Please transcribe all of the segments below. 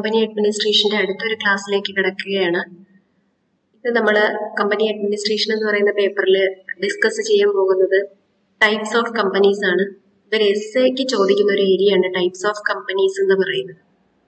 Company അഡ്മിനിസ്ട്രേഷന്റെ അടുത്തൊരു ക്ലാസ്സിലേക്ക് കിടക്കുകയാണ് ഇത് നമ്മൾ കമ്പനി അഡ്മിനിസ്ട്രേഷൻ എന്ന് പറയുന്ന പേപ്പറിൽ ഡിസ്കസ് ചെയ്യാൻ പോകുന്നത് ടൈപ്സ് ഓഫ് കമ്പനീസ് ആണ് ഇതൊരു എസ് എക്ക് ചോദിക്കുന്ന ഒരു ഏരിയയാണ് ടൈപ്സ് ഓഫ് കമ്പനീസ് എന്ന് പറയുന്നത്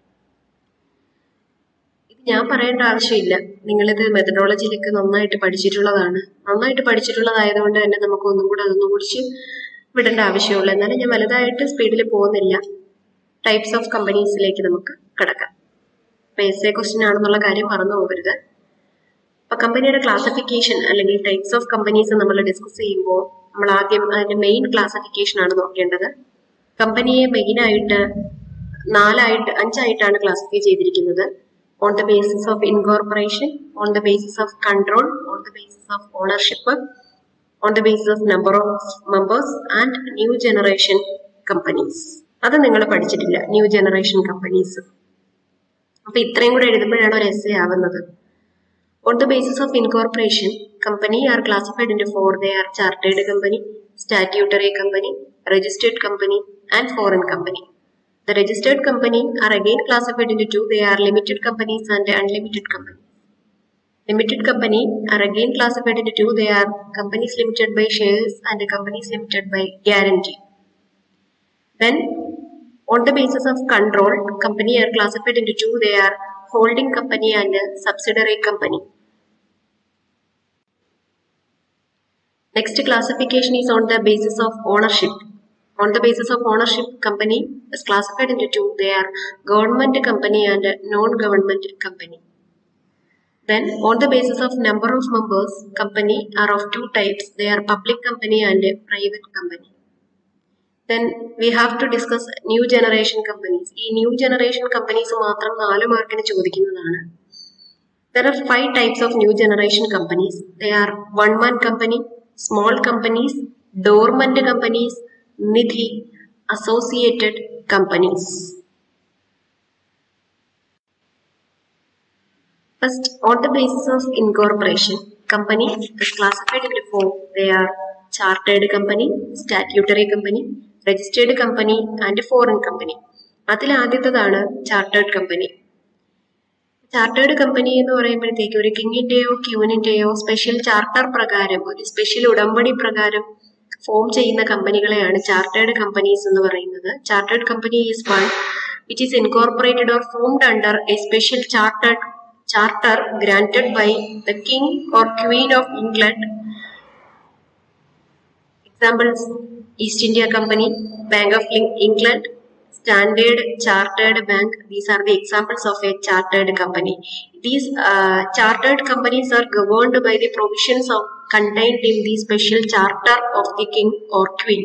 ഇത് ഞാൻ പറയേണ്ട ആവശ്യമില്ല നിങ്ങളിത് മെത്തഡോളജിയിലൊക്കെ നന്നായിട്ട് പഠിച്ചിട്ടുള്ളതാണ് നന്നായിട്ട് പഠിച്ചിട്ടുള്ളതായതുകൊണ്ട് തന്നെ നമുക്ക് ഒന്നും കൂടെ അതൊന്നും കുറിച്ച് വിടേണ്ട ആവശ്യമുള്ളൂ എന്നാലും ഞാൻ വലുതായിട്ട് സ്പീഡിൽ പോകുന്നില്ല ടൈപ്സ് ഓഫ് കമ്പനീസിലേക്ക് നമുക്ക് കിടക്കാം അപ്പൊ എസ് എ ക്വസ്റ്റ്യൻ ആണെന്നുള്ള കാര്യം മറന്നു പോകരുത് അപ്പൊ കമ്പനിയുടെ ക്ലാസിഫിക്കേഷൻ അല്ലെങ്കിൽ ടൈപ്സ് ഓഫ് കമ്പനീസ് നമ്മൾ ഡിസ്കസ് ചെയ്യുമ്പോൾ നമ്മൾ ആദ്യം അതിന്റെ മെയിൻ ക്ലാസിഫിക്കേഷൻ ആണ് നോക്കേണ്ടത് കമ്പനിയെ മെയിൻ ആയിട്ട് നാലായിട്ട് അഞ്ചായിട്ടാണ് ക്ലാസിഫൈ ചെയ്തിരിക്കുന്നത് on the basis of incorporation on the basis of control on the basis of ownership on the basis of number of members and new generation companies അത് നിങ്ങൾ പഠിച്ചിട്ടില്ല ന്യൂ ജനറേഷൻ കമ്പനീസ് അപ്പൊ ഇത്രയും കൂടെ എഴുതുമ്പോഴാണ് ഒരു എസ് എ ആവുന്നത് on the basis of incorporation company are classified in four they are chartered company statutory company registered company and foreign company The registered company are again classified into two. They are limited companies and unlimited companies. Limited company are again classified into two. They are companies limited by shares and companies limited by guarantee. Then, on the basis of control, company are classified into two. They are holding company and subsidiary company. Next classification is on the basis of ownership. On the basis of ownership, company is classified into two. They are government company and non-government company. Then, on the basis of number of members, company are of two types. They are public company and private company. Then we have to discuss new generation companies. ഈ new generation companies മാത്രം നാല് മാർക്കിന് ചോദിക്കുന്നതാണ് There are five types of new generation companies. They are one-man company, small companies, dormant companies, Nidhi associated companies. First, on the basis of incorporation, company is classified into four. They are chartered company, statutory company, registered company and foreign company. അതിൽ ആദ്യത്തേതാണ് chartered company chartered company എന്ന് പറയുമ്പോഴത്തേക്ക് ഒരു കിങ്ങിന്റെയോ ക്യൂനിന്റെയോ special charter പ്രകാരം ഒരു special ഉടമ്പടി പ്രകാരം form ചെയ്യുന്ന കമ്പനികളെയാണ് ചാർട്ടേഡ് കമ്പനീസ് എന്ന് പറയുന്നത് chartered company is one which is incorporated or formed under a special chartered charter granted by the king or queen of England examples East India company bank of England standard chartered bank these are the examples of a chartered company these uh, chartered companies are governed by the provisions of contained in the special charter of the king or queen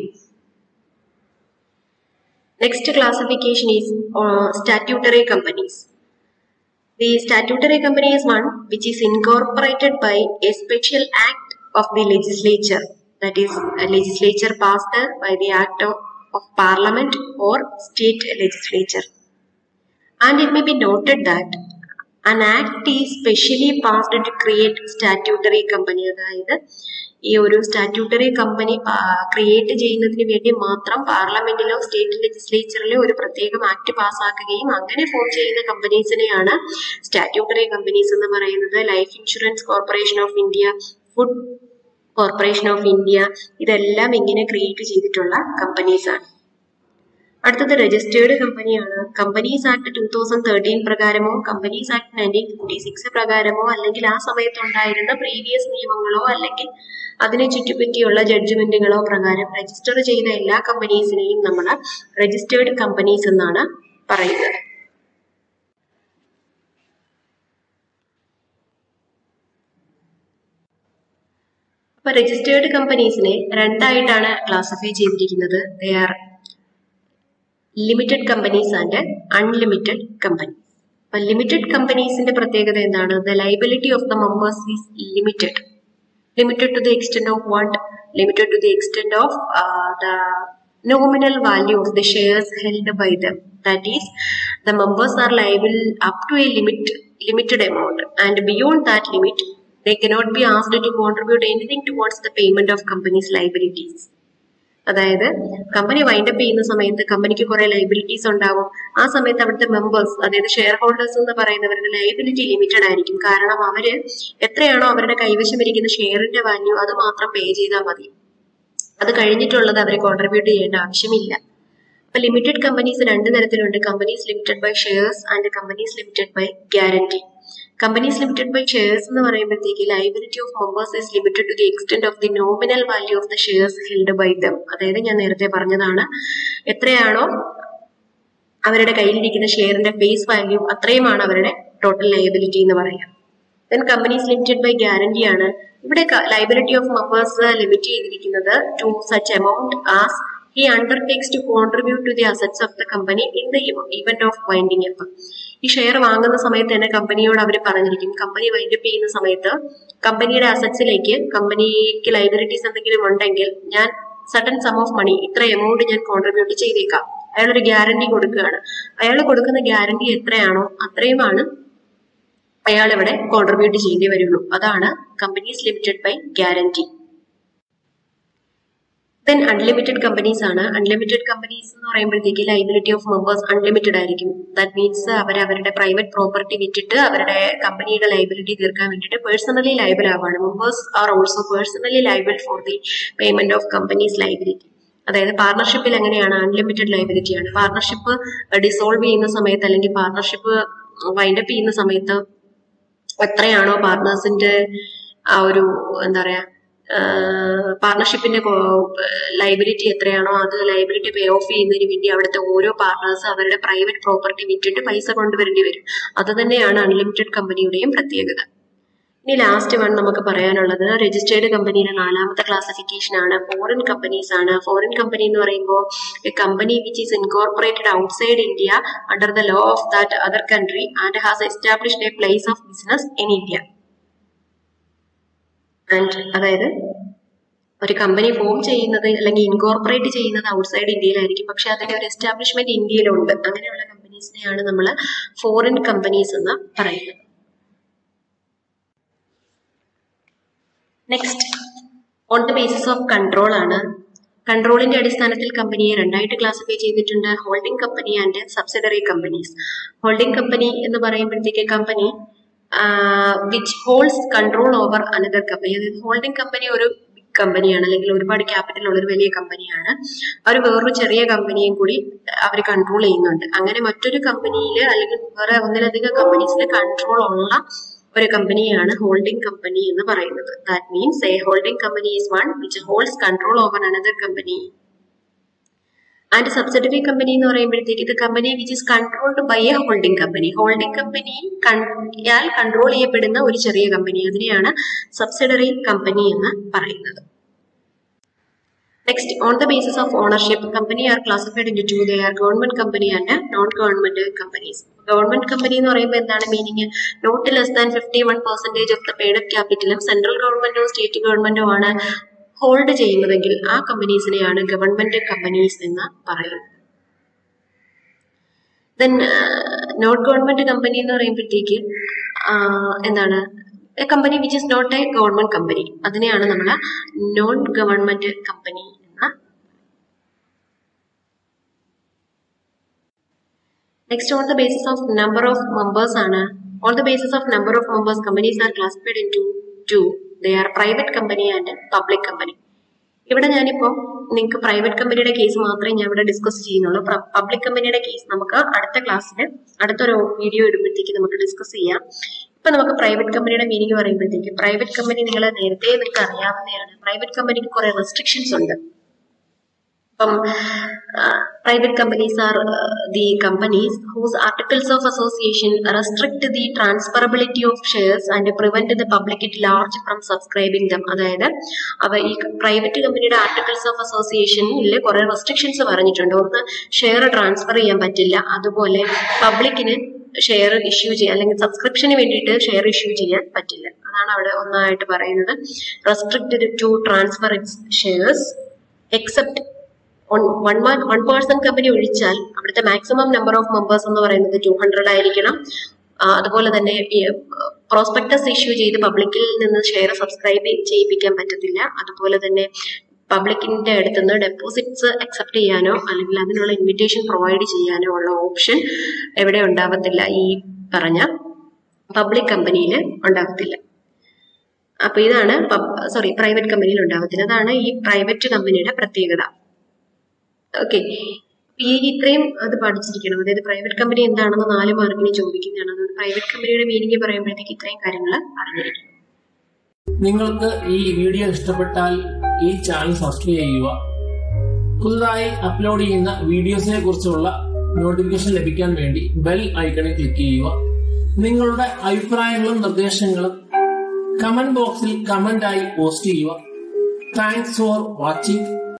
next classification is uh, statutory companies the statutory company is one which is incorporated by a special act of the legislature that is a legislature passed by the act of of parliament or state legislature. And it may be noted that an act is specially passed to create statutory company അതായത് ഈ ഒരു statutory company create ചെയ്യുന്നതിന് വേണ്ടി മാത്രം പാർലമെന്റിലോ state ലെജിസ്ലേച്ചറിലോ ഒരു പ്രത്യേകം act പാസ്സാക്കുകയും അങ്ങനെ form ചെയ്യുന്ന കമ്പനീസിനെയാണ് സ്റ്റാറ്റ്യൂട്ടറി കമ്പനീസ് എന്ന് പറയുന്നത് life insurance corporation of India food corporation of India ഇതെല്ലാം ഇങ്ങനെ ക്രിയേറ്റ് ചെയ്തിട്ടുള്ള കമ്പനീസ് ആണ് അടുത്തത് രജിസ്റ്റേർഡ് കമ്പനിയാണ് companies act two thousand thirteen പ്രകാരമോ companies act nineteen fifty six പ്രകാരമോ അല്ലെങ്കിൽ ആ സമയത്ത് ഉണ്ടായിരുന്ന പ്രീവിയസ് നിയമങ്ങളോ അല്ലെങ്കിൽ അതിനെ ചുറ്റിപ്പറ്റിയുള്ള ജഡ്ജ്മെന്റുകളോ പ്രകാരം രജിസ്റ്റർ ചെയ്ത എല്ലാ കമ്പനീസിനെയും നമ്മൾ രജിസ്റ്റേർഡ് കമ്പനീസ് എന്നാണ് പറയുന്നത് അപ്പൊ രജിസ്റ്റേർഡ് കമ്പനീസിനെ രണ്ടായിട്ടാണ് ക്ലാസിഫൈ ചെയ്തിരിക്കുന്നത് they are limited companies and unlimited company അപ്പൊ ലിമിറ്റഡ് കമ്പനീസിന്റെ പ്രത്യേകത എന്താണ് the liability of the members is limited limited to the extent of what limited to the extent of the nominal value of the shares held by them that is the members are liable up to a limit limited amount and beyond that limit they cannot be asked to contribute anything towards the payment of company's liabilities അതായത് കമ്പനി wind up ചെയ്യുന്ന സമയത്ത് കമ്പനിക്ക് കുറെ liabilities ഉണ്ടാവും ആ സമയത്ത് അവിടുത്തെ മെമ്പേഴ്സ് അതായത് ഷെയർ ഹോൾഡേഴ്സ് എന്ന് പറയുന്നവരുടെ ലൈബിലിറ്റി ലിമിറ്റഡ് ആയിരിക്കും കാരണം അവര് എത്രയാണോ അവരുടെ കൈവശം ഇരിക്കുന്ന ഷെയറിന്റെ വാല്യൂ അത് മാത്രം പേ ചെയ്താൽ മതി അത് കഴിഞ്ഞിട്ടുള്ളത് അവരെ കോൺട്രിബ്യൂട്ട് ചെയ്യേണ്ട ആവശ്യമില്ല അപ്പൊ ലിമിറ്റഡ് കമ്പനീസ് രണ്ട് തരത്തിലുണ്ട് companies limited by shares and companies limited by guarantee companies limited by shares എന്ന് പറയുമ്പോഴത്തേക്ക് liability of members is limited to the extent of the nominal value of the shares held by them അതായത് ഞാൻ നേരത്തെ പറഞ്ഞതാണ് എത്രയാണോ അവരുടെ കയ്യിലിരിക്കുന്ന ഷെയറിന്റെ face value അത്രയുമാണ് അവരുടെ ടോട്ടൽ ലയബിലിറ്റി എന്ന് പറയാം then companies limited by guarantee ആണ് ഇവിടെ ലൈബിലിറ്റി ഓഫ് മെമ്പേഴ്സ് ലിമിറ്റ് ചെയ്തിരിക്കുന്നത് to such amount as he undertakes to contribute to the assets of the company in the event of winding up ഈ share വാങ്ങുന്ന സമയത്ത് തന്നെ കമ്പനിയോട് അവർ പറഞ്ഞിരിക്കും കമ്പനി വൈൻഡപ്പ് ചെയ്യുന്ന സമയത്ത് കമ്പനിയുടെ അസറ്റ്സിലേക്ക് കമ്പനിക്ക് ലൈബിലിറ്റീസ് എന്തെങ്കിലും ഉണ്ടെങ്കിൽ ഞാൻ സഡൻ സം ഓഫ് മണി ഇത്ര എമൗണ്ട് ഞാൻ കോൺട്രിബ്യൂട്ട് ചെയ്തേക്കാം അയാൾ ഒരു ഗ്യാരണ്ടി കൊടുക്കുകയാണ് അയാൾ കൊടുക്കുന്ന ഗ്യാരണ്ടി എത്രയാണോ അത്രയുമാണ് അയാൾ ഇവിടെ കോൺട്രിബ്യൂട്ട് ചെയ്യേണ്ടി വരുള്ളൂ അതാണ് companies limited by guarantee then unlimited companies ആണ് അൺലിമിറ്റഡ് കമ്പനീസ് എന്ന് പറയുമ്പോഴത്തേക്ക് ലൈബിലിറ്റി ഓഫ് മെമ്പേഴ്സ് അൺലിമിറ്റഡ് ആയിരിക്കും ദാറ്റ് മീൻസ് അവർ അവരുടെ പ്രൈവറ്റ് പ്രോപ്പർട്ടി വിറ്റിട്ട് അവരുടെ കമ്പനിയുടെ ലൈബിലിറ്റി തീർക്കാൻ വേണ്ടിയിട്ട് പേഴ്സണലി ലൈബിൾ ആവാണ് members are also personally liable for the payment of company's liability അതായത് പാർട്ണർഷിപ്പിൽ എങ്ങനെയാണ് അൺലിമിറ്റഡ് ലൈബിലിറ്റി ആണ് പാർട്ണർഷിപ്പ് ഡിസോൾവ് ചെയ്യുന്ന സമയത്ത് അല്ലെങ്കിൽ പാർട്ണർഷിപ്പ് വൈൻഡപ്പ് ചെയ്യുന്ന സമയത്ത് എത്രയാണോ പാർട്ട്നേഴ്സിന്റെ ആ ഒരു എന്താ പറയാ പാർട്ണർഷിപ്പിന്റെ ലൈബിലിറ്റി എത്രയാണോ അത് ലൈബിലിറ്റി പേ ഓഫ് ചെയ്യുന്നതിന് വേണ്ടി അവിടുത്തെ ഓരോ പാർട്ട്നേഴ്സ് അവരുടെ പ്രൈവറ്റ് പ്രോപ്പർട്ടി വിറ്റിട്ട് പൈസ കൊണ്ടുവരേണ്ടി വരും അത് തന്നെയാണ് അൺലിമിറ്റഡ് കമ്പനിയുടെയും പ്രത്യേകത ഇനി ലാസ്റ്റ് വൺ നമുക്ക് പറയാനുള്ളത് രജിസ്റ്റേർഡ് കമ്പനിയുടെ നാലാമത്തെ ക്ലാസിഫിക്കേഷൻ ആണ് ഫോറിൻ കമ്പനീസ് ആണ് ഫോറിൻ കമ്പനി എന്ന് പറയുമ്പോൾ company which is incorporated outside India under the law of that other country and has established a place of business in India and അതായത് ഒരു കമ്പനി ഫോം ചെയ്യുന്നത് അല്ലെങ്കിൽ ഇൻകോർപ്പറേറ്റ് ചെയ്യുന്നത് outside ഇന്ത്യയിലായിരിക്കും പക്ഷെ അതിന്റെ ഒരു എസ്റ്റാബ്ലിഷ്മെന്റ് ഇന്ത്യയിലുണ്ട് അങ്ങനെയുള്ള കമ്പനീസിനെയാണ് നമ്മൾ ഫോറിൻ കമ്പനീസ് എന്ന് പറയുന്നത് next on the basis of control ആണ് കൺട്രോളിന്റെ അടിസ്ഥാനത്തിൽ കമ്പനിയെ രണ്ടായിട്ട് ക്ലാസിഫൈ ചെയ്തിട്ടുണ്ട് holding company and subsidiary companies holding company എന്ന് പറയുമ്പോഴത്തേക്ക് company which holds control over another company അതായത് ഹോൾഡിംഗ് കമ്പനി ഒരു ബിഗ് കമ്പനിയാണ് അല്ലെങ്കിൽ ഒരുപാട് ക്യാപിറ്റൽ ഉള്ള ഒരു വലിയ കമ്പനിയാണ് അവർ വേറൊരു ചെറിയ കമ്പനിയും കൂടി അവർ കൺട്രോൾ ചെയ്യുന്നുണ്ട് അങ്ങനെ മറ്റൊരു കമ്പനിയിൽ അല്ലെങ്കിൽ വേറെ ഒന്നിലധികം കമ്പനീസിൽ കൺട്രോൾ ഉള്ള ഒരു കമ്പനിയാണ് ഹോൾഡിംഗ് കമ്പനി എന്ന് പറയുന്നത് that means a holding company is one which holds control over another company and subsidiary company എന്ന് പറയുമ്പോഴത്തേക്ക് ഇത് company which is controlled by a holding company holding കമ്പനി യാൽ കൺട്രോൾ ചെയ്യപ്പെടുന്ന ഒരു ചെറിയ കമ്പനി അതിനെയാണ് സബ്സിഡറി കമ്പനി എന്ന് പറയുന്നത് next on the basis of ownership company are classified into they are government company and non government companies government company എന്ന് പറയുമ്പോൾ എന്താണ് meaning not less than fifty one percentage of the paid up ക്യാപിറ്റലും central ഗവൺമെന്റോ state ഗവൺമെന്റോ ആണ് hold ചെയ്യുന്നതെങ്കിൽ ആ കമ്പനീസിനെയാണ് government companies എന്ന് പറയുന്നത് ദെൻ നോട്ട് ഗവൺമെന്റ് കമ്പനി എന്ന് പറയുമ്പോഴത്തേക്ക് എന്താണ് a company which is not a government company അതിനെയാണ് നമ്മൾ നോൺ ഗവൺമെന്റ് കമ്പനി എന്ന് next on the basis of number of members ആണ് on the basis of number of members companies are classified into two they are private company and public company ഇവിടെ ഞാനിപ്പോൾ നിങ്ങൾക്ക് private കമ്പനിയുടെ case മാത്രമേ ഞാൻ ഇവിടെ discuss ചെയ്യുന്നുള്ളൂ public കമ്പനിയുടെ കേസ് നമുക്ക് അടുത്ത ക്ലാസ്സിൽ അടുത്തൊരു വീഡിയോ ഇടുമ്പോഴത്തേക്ക് നമുക്ക് ഡിസ്കസ് ചെയ്യാം ഇപ്പൊ നമുക്ക് പ്രൈവറ്റ് കമ്പനിയുടെ മീനിങ് പറയുമ്പോഴത്തേക്ക് പ്രൈവറ്റ് കമ്പനി നിങ്ങൾ നേരത്തെ നിങ്ങൾക്ക് അറിയാവുന്നതാണ് പ്രൈവറ്റ് കമ്പനിക്ക് കുറെ റെസ്ട്രിക്ഷൻസ് ഉണ്ട് ഇപ്പം private companies are the companies whose articles of association restrict the transferability of shares and prevent the public at large from subscribing them അതായത് അവ ഈ പ്രൈവറ്റ് കമ്പനിയുടെ ആർട്ടിക്കിൾസ് ഓഫ് അസോസിയേഷനിൽ കുറെ റെസ്ട്രിക്ഷൻസ് പറഞ്ഞിട്ടുണ്ട് ഒന്ന് ഷെയർ ട്രാൻസ്ഫർ ചെയ്യാൻ പറ്റില്ല അതുപോലെ പബ്ലിക്കിന് ഷെയർ ഇഷ്യൂ ചെയ്യാൻ അല്ലെങ്കിൽ സബ്സ്ക്രിപ്ഷന് വേണ്ടിയിട്ട് ഷെയർ ഇഷ്യൂ ചെയ്യാൻ പറ്റില്ല അതാണ് അവിടെ ഒന്നായിട്ട് പറയുന്നത് restricted to transfer its shares except one one person company ഒഴിച്ചാൽ അവിടുത്തെ മാക്സിമം നമ്പർ ഓഫ് മെമ്പേഴ്സ് എന്ന് പറയുന്നത് ടു ഹൺഡ്രഡ് ആയിരിക്കണം അതുപോലെ തന്നെ പ്രോസ്പെക്ടസ് ഇഷ്യൂ ചെയ്ത് പബ്ലിക്കിൽ നിന്ന് ഷെയർ സബ്സ്ക്രൈബ് ചെയ്യിപ്പിക്കാൻ പറ്റത്തില്ല അതുപോലെ തന്നെ പബ്ലിക്കിന്റെ അടുത്ത് നിന്ന് ഡെപ്പോസിറ്റ്സ് അക്സെപ്റ്റ് ചെയ്യാനോ അല്ലെങ്കിൽ അതിനുള്ള ഇൻവിറ്റേഷൻ പ്രൊവൈഡ് ചെയ്യാനോ ഉള്ള ഓപ്ഷൻ എവിടെ ഉണ്ടാവത്തില്ല ഈ പറഞ്ഞ പബ്ലിക് കമ്പനിയിൽ ഉണ്ടാകത്തില്ല അപ്പൊ ഇതാണ് സോറി പ്രൈവറ്റ് കമ്പനിയിൽ ഉണ്ടാകത്തില്ല അതാണ് ഈ പ്രൈവറ്റ് കമ്പനിയുടെ പ്രത്യേകത ഓക്കെ ഈ ഇത്രയും അത് പഠിച്ചിരിക്കണം അതായത് പ്രൈവറ്റ് കമ്പനി എന്താണെന്ന് നാല് മാർക്കിന് ചോദിക്കുന്നതാണ് അതുകൊണ്ട് പ്രൈവറ്റ് കമ്പനിയുടെ മീനിങ് പറയുമ്പോഴത്തേക്ക് ഇത്രയും കാര്യങ്ങൾ അറിഞ്ഞിരിക്കണം നിങ്ങൾക്ക് ഈ വീഡിയോ ഇഷ്ടപ്പെട്ടാൽ ഈ ചാനൽ സബ്സ്ക്രൈബ് ചെയ്യുക പുതുതായി അപ്ലോഡ് ചെയ്യുന്ന വീഡിയോസിനെ കുറിച്ചുള്ള നോട്ടിഫിക്കേഷൻ ലഭിക്കാൻ വേണ്ടി ബെൽ ഐക്കണിൽ ക്ലിക്ക് ചെയ്യുക നിങ്ങളുടെ അഭിപ്രായങ്ങളും നിർദ്ദേശങ്ങളും കമന്റ് ബോക്സിൽ കമന്റ് ആയി പോസ്റ്റ് ചെയ്യുക താങ്ക്സ് ഫോർ വാച്ചിങ്